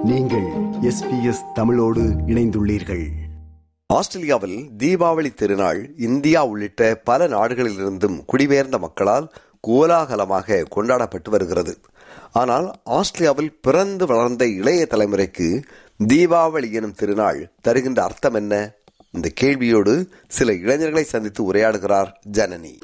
நீங்கள் எஸ்பிஎஸ் தமிழோடு இணைந்துள்ளீர்கள் ஆஸ்திரேலியாவில் தீபாவளி திருநாள் இந்தியா உள்ளிட்ட பல நாடுகளிலிருந்தும் குடிபெயர்ந்த மக்களால் கோலாகலமாக கொண்டாடப்பட்டு வருகிறது ஆனால் ஆஸ்திரேலியாவில் பிறந்து வளர்ந்த இளைய தலைமுறைக்கு தீபாவளி எனும் திருநாள் தருகின்ற அர்த்தம் என்ன இந்த கேள்வியோடு சில இளைஞர்களை சந்தித்து உரையாடுகிறார் ஜனனி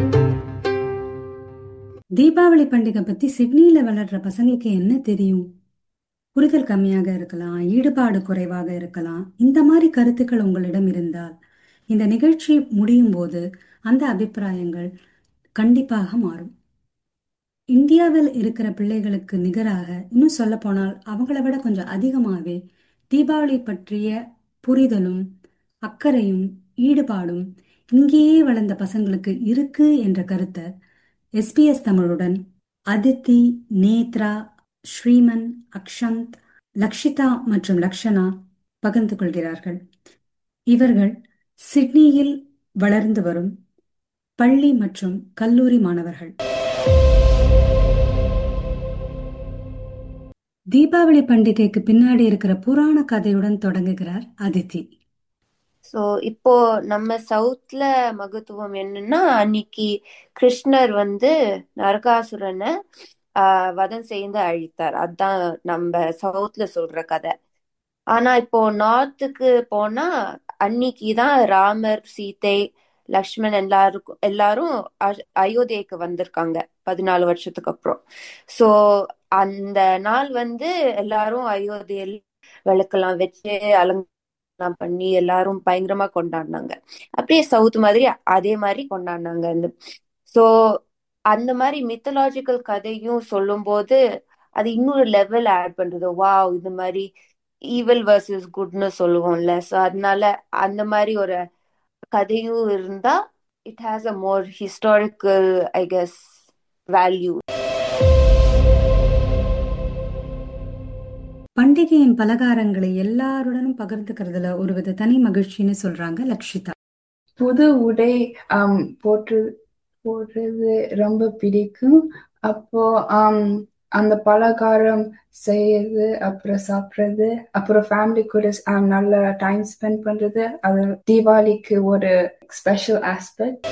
தீபாவளி பண்டிகை பத்தி சிட்னியில வளர்ற பசங்களுக்கு என்ன தெரியும் புரிதல் கம்மியாக இருக்கலாம் ஈடுபாடு குறைவாக இருக்கலாம் இந்த மாதிரி கருத்துக்கள் உங்களிடம் இருந்தால் இந்த நிகழ்ச்சி முடியும் போது அந்த அபிப்பிராயங்கள் கண்டிப்பாக மாறும் இந்தியாவில் இருக்கிற பிள்ளைகளுக்கு நிகராக இன்னும் சொல்ல போனால் அவங்கள விட கொஞ்சம் அதிகமாகவே தீபாவளி பற்றிய புரிதலும் அக்கறையும் ஈடுபாடும் இங்கேயே வளர்ந்த பசங்களுக்கு இருக்கு என்ற கருத்தை எஸ்பிஎஸ் தமிழுடன் அதித்தி நேத்ரா ஸ்ரீமன் அக்ஷந்த் லக்ஷிதா மற்றும் லக்ஷனா பகிர்ந்து கொள்கிறார்கள் இவர்கள் சிட்னியில் வளர்ந்து வரும் பள்ளி மற்றும் கல்லூரி மாணவர்கள் தீபாவளி பண்டிகைக்கு பின்னாடி இருக்கிற புராண கதையுடன் தொடங்குகிறார் அதித்தி சோ இப்போ நம்ம சவுத்ல மகத்துவம் என்னன்னா அன்னைக்கு கிருஷ்ணர் வந்து நரகாசுரனை ஆஹ் வதம் செய்து அழித்தார் அதுதான் நம்ம சவுத்ல சொல்ற கதை ஆனா இப்போ நார்த்துக்கு போனா அன்னைக்கு தான் ராமர் சீதை லக்ஷ்மண் எல்லாருக்கும் எல்லாரும் அயோத்தியைக்கு வந்திருக்காங்க பதினாலு வருஷத்துக்கு அப்புறம் சோ அந்த நாள் வந்து எல்லாரும் அயோத்தியில் விளக்கெல்லாம் வச்சு அலங்காரம் பண்ணி எல்லாரும் பயங்கரமா கொண்டாடினாங்க அப்படியே சவுத் மாதிரி அதே மாதிரி கொண்டாடினாங்க இந்த சோ அந்த மாதிரி மித்தலாஜிக்கல் கதையும் சொல்லும் போது அது இன்னொரு லெவல் ஆட் பண்றது வாவ் இந்த மாதிரி ஈவல் வர்சஸ் குட்னு சொல்லுவோம்ல ஸோ அதனால அந்த மாதிரி ஒரு கதையும் இருந்தா it has a more historical I guess value பண்டிகையின் பலகாரங்களை எல்லாருடனும் பகிர்ந்துக்கிறதுல ஒரு வித தனி மகிழ்ச்சின்னு சொல்றாங்க லக்ஷிதா புது உடை ஆம் போட்டு போடுறது ரொம்ப பிடிக்கும் அப்போ ஆம் அந்த பலகாரம் செய்யறது அப்புறம் சாப்பிட்றது அப்புறம் ஃபேமிலி கூட நல்ல டைம் ஸ்பெண்ட் பண்றது அது தீபாவளிக்கு ஒரு ஸ்பெஷல் ஆஸ்பெக்ட்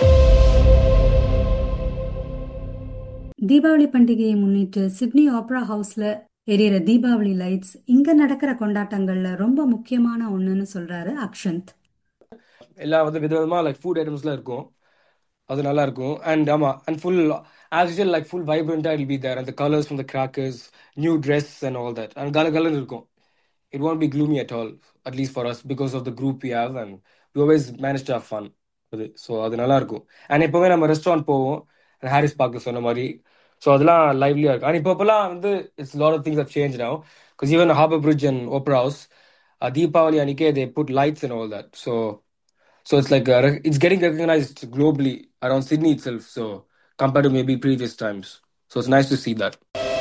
தீபாவளி பண்டிகையை முன்னிட்டு சிட்னி ஆப்ரா ஹவுஸ்ல எரியற தீபாவளி லைட்ஸ் இங்க நடக்கிற கொண்டாட்டங்கள்ல ரொம்ப முக்கியமான ஒண்ணுன்னு சொல்றாரு அக்ஷந்த் எல்லா வந்து விதவிதமா லைக் ஃபுட் ஐட்டம்ஸ்லாம் இருக்கும் அது நல்லா இருக்கும் அண்ட் ஆமா and full as usual like full வைப்ரண்டா இல் பி தேர் அந்த colours from the crackers new dress and all that and கல கலர் இருக்கும் it won't be gloomy at all at least for us because of the group we have and we always manage to have fun அது so அது நல்லா இருக்கும் and எப்பவுமே நம்ம restaurant போவோம் Harris பார்க்க சொன்ன மாதிரி ஸோ அதெல்லாம் லைவ்லியா இருக்கு அண்ட் இப்போ இப்போலாம் வந்து it's lot of things of change now because even Harbour Bridge and Opera House Deepavali அன்னைக்கே they put lights and all that so So it's like uh, it's getting recognized globally around Sydney itself. So compared to maybe previous times, so it's nice to see that.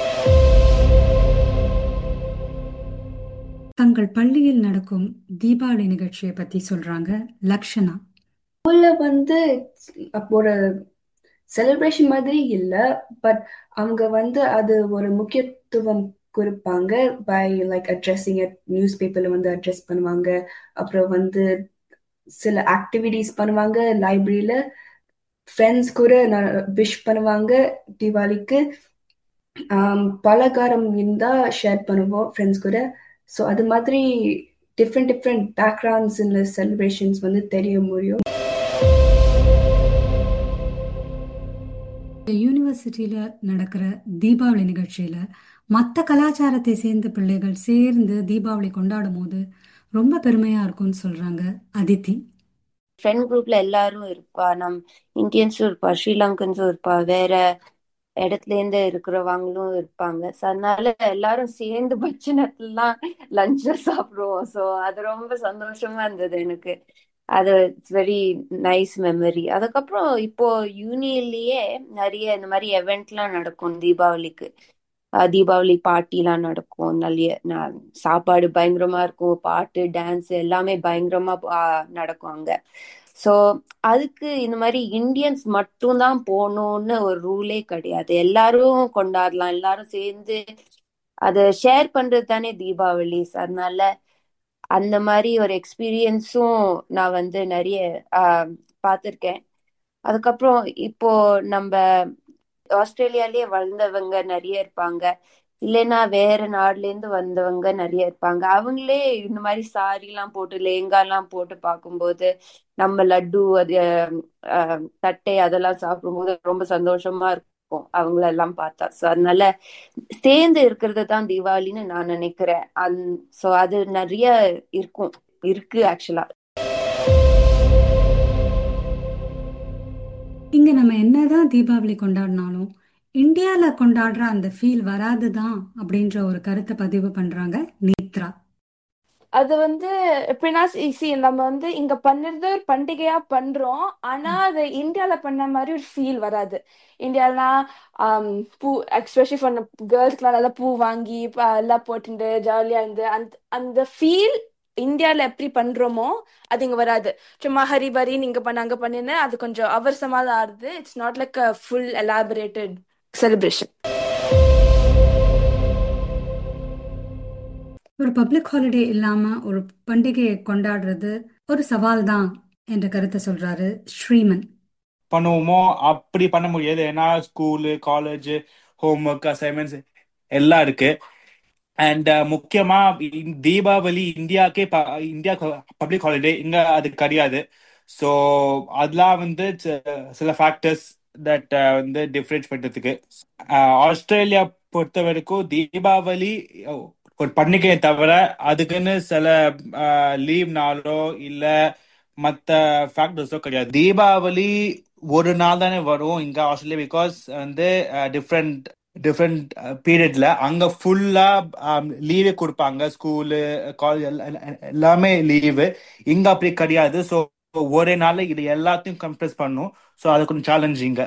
தங்கள் பள்ளியில் நடக்கும் தீபாவளி நிகழ்ச்சியை பத்தி சொல்றாங்க லக்ஷனா ஸ்கூல்ல வந்து ஒரு செலிப்ரேஷன் மாதிரி இல்ல பட் அவங்க வந்து அது ஒரு முக்கியத்துவம் கொடுப்பாங்க பை லைக் அட்ரஸிங் நியூஸ் பேப்பர்ல வந்து அட்ரஸ் பண்ணுவாங்க அப்புறம் வந்து சில ஆக்டிவிட்டிஸ் பண்ணுவாங்க லைப்ரரியில ஃப்ரெண்ட்ஸ் கூட விஷ் பண்ணுவாங்க தீபாவளிக்கு பலகாரம் இருந்தா ஷேர் பண்ணுவோம் ஃப்ரெண்ட்ஸ் கூட ஸோ அது மாதிரி டிஃப்ரெண்ட் டிஃப்ரெண்ட் பேக்ரவுண்ட்ஸ் இந்த செலிப்ரேஷன்ஸ் வந்து தெரிய முடியும் யூனிவர்சிட்டியில நடக்கிற தீபாவளி நிகழ்ச்சியில மற்ற கலாச்சாரத்தை சேர்ந்த பிள்ளைகள் சேர்ந்து தீபாவளி கொண்டாடும் போது ரொம்ப பெருமையா இருக்கும்னு சொல்றாங்க அதித்தி ஃப்ரெண்ட் குரூப்ல எல்லாரும் இருப்பா நம் இந்தியன்ஸும் இருப்பா ஸ்ரீலங்கன்ஸும் இருப்பா வேற இடத்துல இருந்து இருக்கிறவங்களும் இருப்பாங்க ஸோ அதனால எல்லாரும் சேர்ந்து பட்சணத்துலாம் லஞ்ச் சாப்பிடுவோம் ஸோ அது ரொம்ப சந்தோஷமா இருந்தது எனக்கு அது இட்ஸ் வெரி நைஸ் மெமரி அதுக்கப்புறம் இப்போ யூனியன்லயே நிறைய இந்த மாதிரி எவெண்ட்லாம் நடக்கும் தீபாவளிக்கு தீபாவளி பார்ட்டிலாம் நடக்கும் நல்ல சாப்பாடு பயங்கரமா இருக்கும் பாட்டு டான்ஸ் எல்லாமே பயங்கரமா நடக்கும் அங்க ஸோ அதுக்கு இந்த மாதிரி இந்தியன்ஸ் மட்டும்தான் போகணும்னு ஒரு ரூலே கிடையாது எல்லாரும் கொண்டாடலாம் எல்லாரும் சேர்ந்து அதை ஷேர் பண்றது தானே தீபாவளி அதனால அந்த மாதிரி ஒரு எக்ஸ்பீரியன்ஸும் நான் வந்து நிறைய பார்த்துருக்கேன் அதுக்கப்புறம் இப்போ நம்ம ஆஸ்திரேலியாலயே வளர்ந்தவங்க நிறைய இருப்பாங்க இல்லைன்னா வேற நாடுல இருந்து வந்தவங்க நிறைய இருப்பாங்க அவங்களே இந்த மாதிரி சாரி எல்லாம் போட்டு லேங்கா எல்லாம் போட்டு பார்க்கும்போது நம்ம லட்டு அது தட்டை அதெல்லாம் சாப்பிடும்போது ரொம்ப சந்தோஷமா இருக்கும் அவங்களெல்லாம் பார்த்தா ஸோ அதனால சேர்ந்து இருக்கிறது தான் தீபாவளின்னு நான் நினைக்கிறேன் அந் ஸோ அது நிறைய இருக்கும் இருக்கு ஆக்சுவலா இங்க நம்ம என்னதான் தீபாவளி கொண்டாடினாலும் இந்தியால கொண்டாடுற அந்த ஃபீல் வராதுதான் அப்படின்ற ஒரு கருத்தை பதிவு பண்றாங்க நேத்ரா அது வந்து எப்படின்னா சி நம்ம வந்து இங்க பண்ணுறது ஒரு பண்டிகையா பண்றோம் ஆனா அது இந்தியால பண்ண மாதிரி ஒரு ஃபீல் வராது இந்தியாலாம் பூ எஸ்பெஷலி ஃபார் கேர்ள்ஸ்க்குலாம் நல்லா பூ வாங்கி எல்லாம் போட்டுட்டு ஜாலியா இருந்து அந்த அந்த ஃபீல் இந்தியால எப்படி பண்றோமோ அது இங்க வராது சும்மா ஹரி பரி நீங்க பண்ண அங்க பண்ணுன்னு அது கொஞ்சம் அவசரமா தான் ஆடுது it's not like a full elaborated celebration ஒரு பப்ளிக் ஹாலிடே இல்லாம ஒரு பண்டிகையை கொண்டாடுறது ஒரு சவால் தான் என்ற கருத்தை சொல்றாரு ஸ்ரீமன் பண்ணுவோமோ அப்படி பண்ண முடியாது ஏன்னா school college homework assignments எல்லாம் இருக்கு அண்ட் முக்கியமா தீபாவளி இந்தியாக்கே இந்தியா பப்ளிக் ஹாலிடே இங்க அது கிடையாது ஸோ அதெல்லாம் வந்து சில ஃபேக்டர்ஸ் தட் வந்து டிஃப்ரென்ஸ் பண்றதுக்கு ஆஸ்திரேலியா பொறுத்த வரைக்கும் தீபாவளி ஒரு பண்டிகையை தவிர அதுக்குன்னு சில லீவ் நாளோ இல்ல மத்த ஃபேக்டர்ஸோ கிடையாது தீபாவளி ஒரு நாள் தானே வரும் இங்க ஆஸ்திரேலியா பிகாஸ் வந்து டிஃப்ரெண்ட் டிஃப்ரெண்ட் பீரியட்ல அங்க ஃபுல்லா லீவே கொடுப்பாங்க ஸ்கூலு காலேஜ் எல்லாமே லீவு இங்க அப்படி கிடையாது ஸோ ஒரே நாள்ல இது எல்லாத்தையும் கம்ப்ரெஸ் பண்ணும் ஸோ அது கொஞ்சம் சேலஞ்சிங்க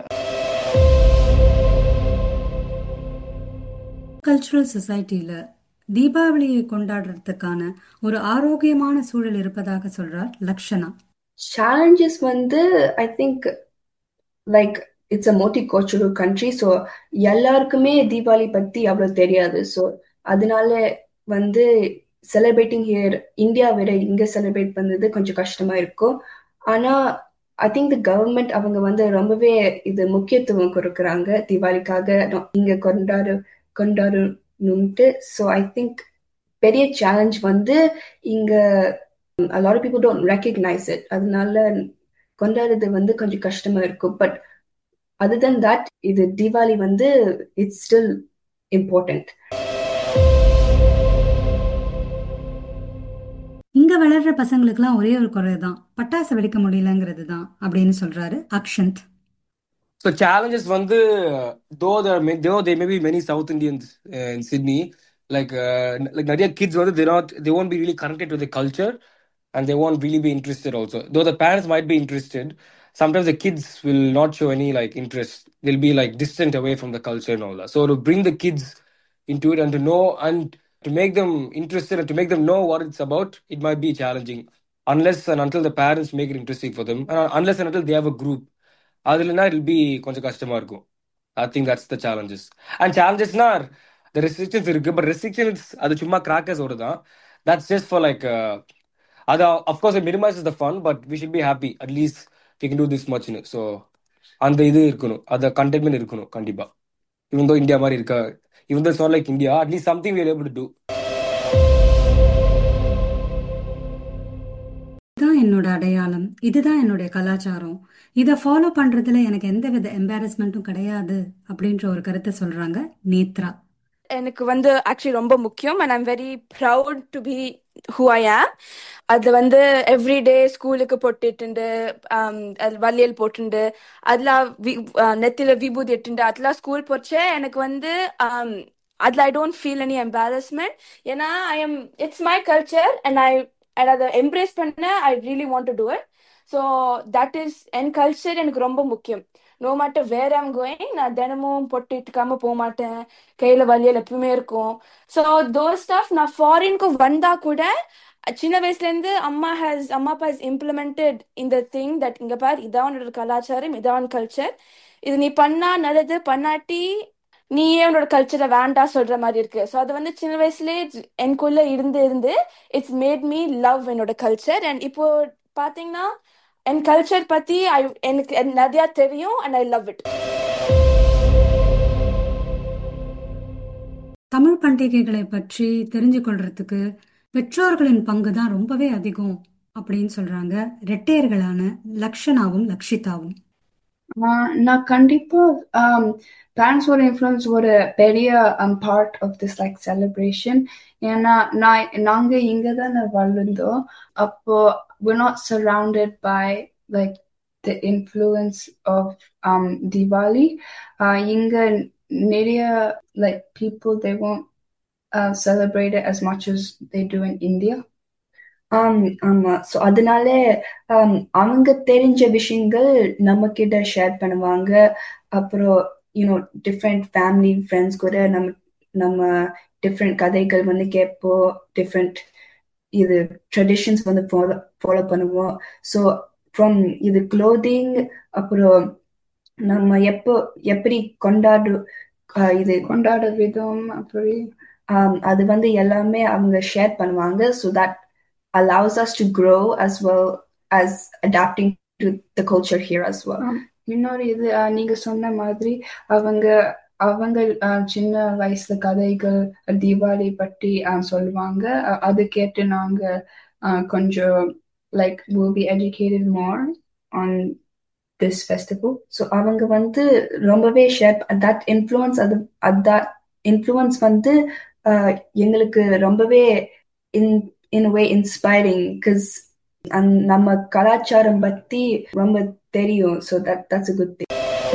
கல்ச்சுரல் சொசைட்டில தீபாவளியை கொண்டாடுறதுக்கான ஒரு ஆரோக்கியமான சூழல் இருப்பதாக சொல்றார் லக்ஷனா சேலஞ்சஸ் வந்து I think like it's a multicultural country so எல்லாருக்குமே தீபாவளி பத்தி அவ்வளவு தெரியாது ஸோ அதனால வந்து செலிப்ரேட்டிங் ஹியர் இந்தியா விட இங்க செலிப்ரேட் பண்ணது கொஞ்சம் கஷ்டமா இருக்கும் ஆனா ஐ திங்க் த கவர்மெண்ட் அவங்க வந்து ரொம்பவே இது முக்கியத்துவம் கொடுக்குறாங்க தீபாவளிக்காக இங்க கொண்டாடு கொண்டாடணும்ட்டு ஸோ ஐ திங்க் பெரிய சேலஞ்ச் வந்து இங்க a lot of people don't recognize it அதனால கொண்டாடுறது வந்து கொஞ்சம் கஷ்டமா இருக்கும் பட் other than that இது தீபாவளி வந்து இட்ஸ் ஸ்டில் இம்பார்ட்டன்ட் இங்க வளர்ற பசங்களுக்குலாம் ஒரே ஒரு குறை தான் பட்டாசு வெடிக்க முடியலங்கிறது தான் அப்படின்னு சொல்றாரு அக்ஷந்த் So challenges வந்து though there may, though there may be many South Indians uh, in Sydney, like uh, like நிறைய kids வந்து they not they won't be really connected to the culture and they won't really be interested also. Though the parents might be interested, sometimes the kids will not show any like interest. They'll be like distant away from the culture and all that. So to bring the kids into it and to know and to make them interested and to make them know what it's about, it might be challenging unless and until the parents make it interesting for them and unless and until they have a group. அதுலனா will be கொஞ்சம் கஷ்டமா இருக்கும் I think that's the challenges and சேலஞ்சஸ்னா the restrictions இருக்கு but restrictions அது சும்மா கிராக்கர்ஸோட தான் தட்ஸ் ஜஸ்ட் ஃபார் லைக் அது of course minimize the fun but we should be happy at least we can do this மச்னு ஸோ அந்த இது இருக்கணும் அந்த கண்டென்ட்மெண்ட் இருக்கணும் கண்டிப்பா இவன் தோ இந்தியா மாதிரி இருக்கா இவன் though not like India at least something we able to do இதுதான் என்னோட அடையாளம் இதுதான் என்னுடைய கலாச்சாரம் இதை ஃபாலோ பண்றதுல எனக்கு எந்த வித எம்பாரஸ்மெண்ட்டும் கிடையாது அப்படின்ற ஒரு கருத்தை சொல்றாங்க நேத்ரா எனக்கு வந்து ஆக்சுவலி ரொம்ப முக்கியம் and I'm very proud to be who I am அது வந்து எவ்ரிடே ஸ்கூலுக்கு போட்டுட்டு வளையல் போட்டுண்டு அதெல்லாம் நெத்தில விபூதி எட்டுண்டு அதெல்லாம் ஸ்கூல் போச்சே எனக்கு வந்து அதில் I don't feel any embarrassment ஏன்னா I am it's my culture and I and அதை எம்ப்ரேஸ் பண்ண I really want to do it so that is என் கல்ச்சர் எனக்கு ரொம்ப முக்கியம் நோ மாட்டர் வேர் ஆம் கோயிங் நான் தினமும் பொட்டு இட்டுக்காம போக மாட்டேன் கையில வலியல் எப்பவுமே இருக்கும் ஸோ தோ ஸ்டாஃப் நான் ஃபாரினுக்கு வந்தா கூட சின்ன வயசுல இருந்து அம்மா ஹேஸ் அம்மா அப்பா ஹஸ் இம்ப்ளிமெண்டட் இந்த திங் தட் இங்க பார் இதான் உன்னோட கலாச்சாரம் இதான் கல்ச்சர் இது நீ பண்ணா நல்லது பண்ணாட்டி நீயே உன்னோட கல்ச்சரை வேண்டாம் சொல்ற மாதிரி இருக்கு ஸோ அது வந்து சின்ன வயசுலயே எனக்குள்ள இருந்து இருந்து இட்ஸ் மேட் மீ லவ் என்னோட கல்ச்சர் அண்ட் இப்போ பாத்தீங்கன்னா என் கல்ச்சர் பத்தி ஐ எனக்கு நிறைய தெரியும் and I love it Tamil பண்டிகைகளை பற்றி தெரிஞ்சு கொள்றதுக்கு பெற்றோர்களின் பங்கு தான் ரொம்பவே அதிகம் அப்படின்னு சொல்றாங்க ரெட்டையர்களான லக்ஷனாவும் லக்ஷிதாவும் ஆஹ் நான் கண்டிப்பா பேரண்ட்ஸோட இன்ஃப்ளூயன்ஸ் ஒரு பெரிய part of this like celebration ஏன்னா நான் நாங்க இங்க தான் வளர்ந்தோம் அப்போ we're not surrounded by like the influence of um Diwali. Uh, இங்க நிறைய like people they won't uh, celebrate it as much as they do in India. ஆம் ஆமா ஸோ அதனால ஆம், அவங்க தெரிஞ்ச விஷயங்கள் நம்ம கிட்ட ஷேர் பண்ணுவாங்க அப்புறம் யூனோ டிஃப்ரெண்ட் ஃபேமிலி ஃப்ரெண்ட்ஸ் கூட நம்ம நம்ம டிஃப்ரெண்ட் கதைகள் வந்து கேட்போம் டிஃப்ரெண்ட் இது ட்ரெடிஷன்ஸ் வந்து ஃபாலோ ஃபாலோ பண்ணுவோம் ஸோ ஃப்ரம் இது க்ளோதிங் அப்புறம் நம்ம எப்போ எப்படி கொண்டாடு ஆஹ் இது கொண்டாட விதம் அப்படி ஆம், அது வந்து எல்லாமே அவங்க ஷேர் பண்ணுவாங்க so that allows us to grow as well as adapting to the culture here as well. இன்னொரு இது ஆஹ், நீங்க சொன்ன மாதிரி அவங்க அவங்க ஆஹ், சின்ன வயசுல கதைகள் தீபாவளி பற்றி ஆஹ், சொல்லுவாங்க அ- அது கேட்டு நாங்க ஆஹ், கொஞ்சம் like will be educated more on this festival. So அவங்க வந்து ரொம்பவே ஷேர் that influence அது that influence வந்து ஆஹ், எங்களுக்கு ரொம்பவே in in a way inspiring because நம்ம கலாச்சாரம் பத்தி ரொம்ப தெரியும் so that that's a good thing.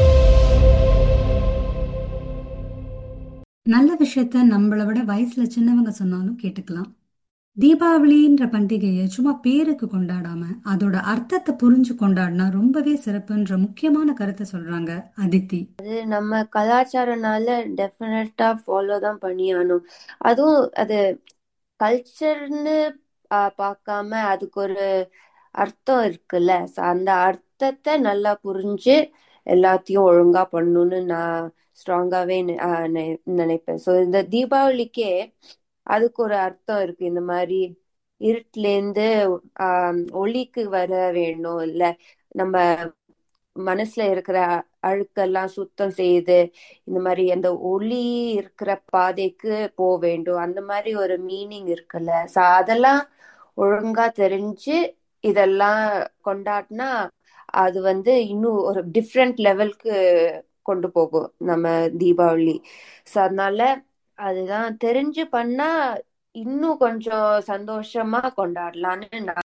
நல்ல விஷயத்த நம்மளை விட வயசுல சின்னவங்க சொன்னாலும் கேட்டுக்கலாம் தீபாவளின்ற பண்டிகையை சும்மா பேருக்கு கொண்டாடாம அதோட அர்த்தத்தை புரிஞ்சு கொண்டாடினா ரொம்பவே சிறப்புன்ற முக்கியமான கருத்தை சொல்றாங்க அதித்தி அது நம்ம கலாச்சாரனால டெஃபினட்டா ஃபாலோ தான் பண்ணியாகணும் அதுவும் அது கல்ச்சர்னு பார்க்காம அதுக்கு ஒரு அர்த்தம் இருக்குல்ல So, அந்த அர்த்தத்தை நல்லா புரிஞ்சு எல்லாத்தையும் ஒழுங்கா பண்ணணும்னு நான் ஸ்ட்ராங்காவே நினைப்பேன் ஸோ இந்த தீபாவளிக்கே அதுக்கு ஒரு அர்த்தம் இருக்கு இந்த மாதிரி இருட்டுலேருந்து ஆஹ் ஒளிக்கு வர வேணும் இல்ல நம்ம மனசுல இருக்கிற அழுக்கெல்லாம் சுத்தம் செய்து இந்த மாதிரி அந்த ஒளி இருக்கிற பாதைக்கு போக வேண்டும் அந்த மாதிரி ஒரு மீனிங் இருக்குல்ல சோ அதெல்லாம் ஒழுங்கா தெரிஞ்சு இதெல்லாம் கொண்டாடினா அது வந்து இன்னும் ஒரு டிஃப்ரெண்ட் லெவலுக்கு கொண்டு போகும் நம்ம தீபாவளி ஸோ அதனால அதுதான் தெரிஞ்சு பண்ணா இன்னும் கொஞ்சம் சந்தோஷமா கொண்டாடலான்னு நான்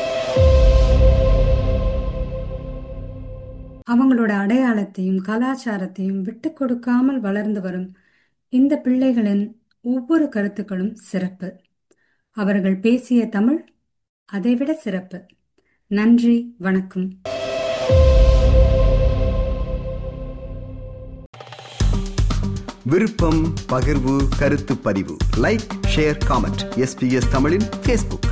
அவங்களோட அடையாளத்தையும் கலாச்சாரத்தையும் விட்டு கொடுக்காமல் வளர்ந்து வரும் இந்த பிள்ளைகளின் ஒவ்வொரு கருத்துக்களும் சிறப்பு அவர்கள் பேசிய தமிழ் அதைவிட சிறப்பு நன்றி வணக்கம் விருப்பம் பகிர்வு கருத்து பதிவு லைக் ஷேர் காமெண்ட் எஸ்பிஎஸ் தமிழின் ஃபேஸ்புக்